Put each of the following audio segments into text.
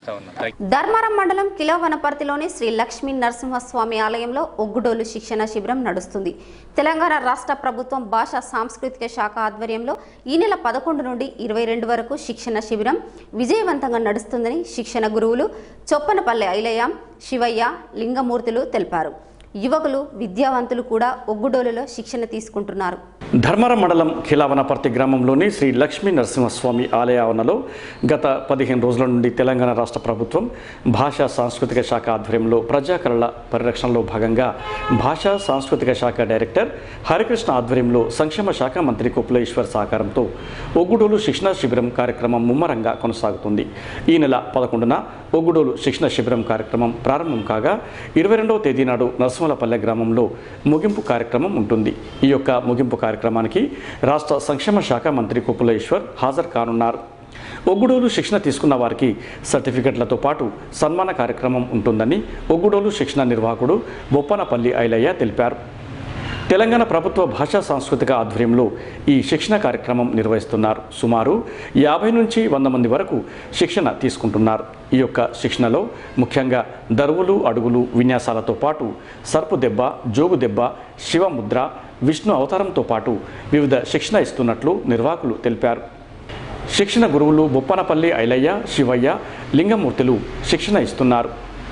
ధర్మారం మండలం కిలో వనపర్తిలోని శ్రీ లక్ష్మీ నరసింహస్వామి ఆలయంలో ఒగ్గుడోలు శిక్షణ శిబిరం నడుస్తుంది తెలంగాణ రాష్ట్ర ప్రభుత్వం భాషా సాంస్కృతిక శాఖ ఆధ్వర్యంలో ఈ నెల పదకొండు నుండి ఇరవై రెండు వరకు శిక్షణ శిబిరం విజయవంతంగా నడుస్తుందని శిక్షణ గురువులు చొప్పనపల్లె ఐలయ్య శివయ్య లింగమూర్తులు తెలిపారు యువకులు విద్యావంతులు కూడా ఒగ్గుడోలులో శిక్షణ తీసుకుంటున్నారు ధర్మరం మండలం ఖిలావనపర్తి గ్రామంలోని శ్రీ లక్ష్మీ నరసింహస్వామి ఆలయ ఆవరణలో గత పదిహేను రోజుల నుండి తెలంగాణ రాష్ట్ర ప్రభుత్వం భాషా సాంస్కృతిక శాఖ ఆధ్వర్యంలో ప్రజాకళల పరిరక్షణలో భాగంగా భాషా సాంస్కృతిక శాఖ డైరెక్టర్ హరికృష్ణ ఆధ్వర్యంలో సంక్షేమ శాఖ మంత్రి కుప్ల ఈశ్వర్ సహకారంతో ఒగ్గుడోలు శిక్షణ శిబిరం కార్యక్రమం ముమ్మరంగా కొనసాగుతుంది ఈ నెల పదకొండున ఒగ్గుడోలు శిక్షణ శిబిరం కార్యక్రమం ప్రారంభం కాగా ఇరవై రెండవ తేదీ నాడు నరసింహలపల్లె గ్రామంలో ముగింపు కార్యక్రమం ఉంటుంది ఈ యొక్క ముగింపు కార్యక్రమానికి రాష్ట్ర సంక్షేమ శాఖ మంత్రి కుప్పుల ఈశ్వర్ హాజరు కానున్నారు ఒగ్గుడోలు శిక్షణ తీసుకున్న వారికి సర్టిఫికెట్లతో పాటు సన్మాన కార్యక్రమం ఉంటుందని ఒగ్గుడోలు శిక్షణ నిర్వాహకుడు బొప్పనపల్లి ఐలయ్య తెలిపారు తెలంగాణ ప్రభుత్వ భాషా సాంస్కృతిక ఆధ్వర్యంలో ఈ శిక్షణ కార్యక్రమం నిర్వహిస్తున్నారు సుమారు యాభై నుంచి వంద మంది వరకు శిక్షణ తీసుకుంటున్నారు ఈ యొక్క శిక్షణలో ముఖ్యంగా దరువులు అడుగులు విన్యాసాలతో పాటు సర్పు దెబ్బ జోగు దెబ్బ శివముద్ర విష్ణు అవతారంతో పాటు వివిధ శిక్షణ ఇస్తున్నట్లు నిర్వాహకులు తెలిపారు శిక్షణ గురువులు బొప్పనపల్లి ఐలయ్య శివయ్య లింగమూర్తులు శిక్షణ ఇస్తున్నారు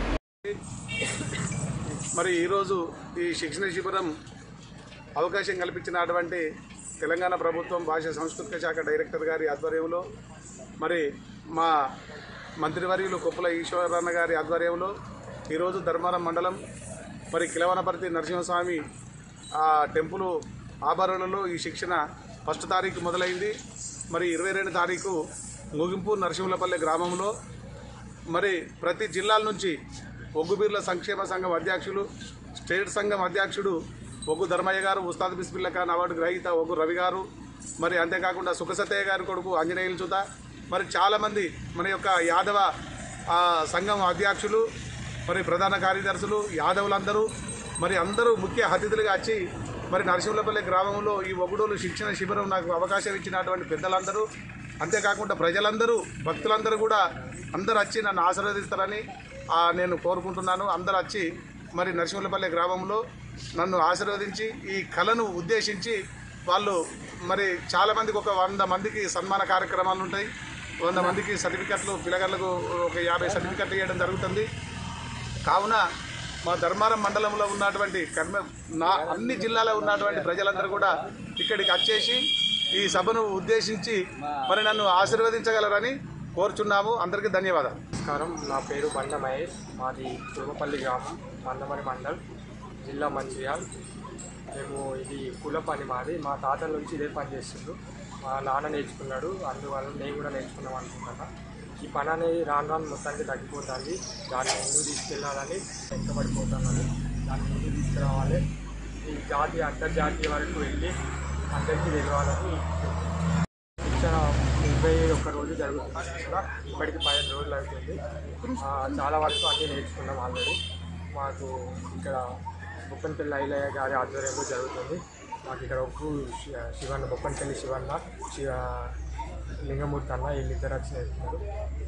మరి ఈరోజు ఈ శిక్షణ శిబిరం అవకాశం కల్పించినటువంటి తెలంగాణ ప్రభుత్వం భాషా సాంస్కృతిక శాఖ డైరెక్టర్ గారి ఆధ్వర్యంలో మరి మా మంత్రివర్యులు కొప్పుల ఈశ్వరన్న గారి ఆధ్వర్యంలో ఈరోజు ధర్మారం మండలం మరి కిలవనపర్తి నరసింహస్వామి ఆ టెంపుల్ ఆభరణలో ఈ శిక్షణ ఫస్ట్ తారీఖు మొదలైంది మరి ఇరవై రెండు తారీఖు ముగింపు నరసింహులపల్లె గ్రామంలో మరి ప్రతి జిల్లాల నుంచి ఒగ్గుబీర్ల సంక్షేమ సంఘం అధ్యక్షులు స్టేట్ సంఘం అధ్యక్షుడు ఒగ్గు ధర్మయ్య గారు ఉస్తాద్ బిస్మిల్లా ఖాన్ అవార్డు గ్రహీత ఒగ్గు రవి గారు మరి అంతేకాకుండా సుఖసత్తయ్య గారి కొడుకు ఆంజనేయులు చూత మరి చాలామంది మన యొక్క యాదవ ఆ, సంఘం అధ్యక్షులు మరి ప్రధాన కార్యదర్శులు యాదవులందరూ మరి అందరూ ముఖ్య అతిథులుగా వచ్చి మరి నరసింహులపల్లి గ్రామంలో ఈ ఒగుడోలు శిక్షణ శిబిరం నాకు అవకాశం ఇచ్చినటువంటి పెద్దలందరూ అంతేకాకుండా ప్రజలందరూ భక్తులందరూ కూడా అందరూ వచ్చి నన్ను ఆశీర్వదిస్తారని ఆ, నేను కోరుకుంటున్నాను అందరూ వచ్చి మరి నరసింహులపల్లి గ్రామంలో నన్ను ఆశీర్వదించి ఈ కళను ఉద్దేశించి వాళ్ళు మరి చాలామందికి ఒక వంద మందికి సన్మాన కార్యక్రమాలు ఉంటాయి వంద మందికి సర్టిఫికెట్లు పిల్లగాళ్ళకు ఒక యాభై సర్టిఫికెట్లు ఇవ్వడం జరుగుతుంది కావున మా ధర్మారం మండలంలో ఉన్నటువంటి కర్మ నా అన్ని జిల్లాలో ఉన్నటువంటి ప్రజలందరూ కూడా ఇక్కడికి వచ్చేసి ఈ సభను ఉద్దేశించి మరి నన్ను ఆశీర్వదించగలరని కోరుచున్నాము అందరికీ ధన్యవాదాలు నమస్కారం నా పేరు బండ మహేష్ మాది తురుమపల్లి గ్రామం మందమరి మండల్ జిల్లా మంచిర్యాల్ మేము ఇది కుల పని మాది మా తాతల నుంచి ఇదే పని చేస్తుండ్రు మా నాన్న నేర్చుకున్నాడు అందువల్ల నేను కూడా నేర్చుకున్నాం అనుకుంటున్నా ఈ పని అనేది రాను రాను మొత్తానికి తగ్గిపోతుంది దాన్ని ముందు తీసుకెళ్ళాలని వెంటబడిపోతున్నాను దాన్ని ముందు తీసుకురావాలి ఈ జాతీయ అంతర్జాతీయ వరకు వెళ్ళి అందరికీ తెలియాలని శిక్షణ ఇరవై ఒక్క రోజు జరుగుతుంది శిక్షణ ఇప్పటికి పదిహేను రోజులు అవుతుంది ఆ, చాలా వరకు అన్నీ నేర్చుకున్నాం ఆల్రెడీ మాకు ఇక్కడ బొప్పనపల్లి ఐలయ్య గారి ఆధ్వర్యంలో జరుగుతుంది మాకు ఇక్కడ ఒగ్గు శి- శివన్న బొప్పనపల్లి శివన్న శివ లింగమూర్తి అన్న వీళ్ళిద్దరు వచ్చి నేర్చుకున్నారు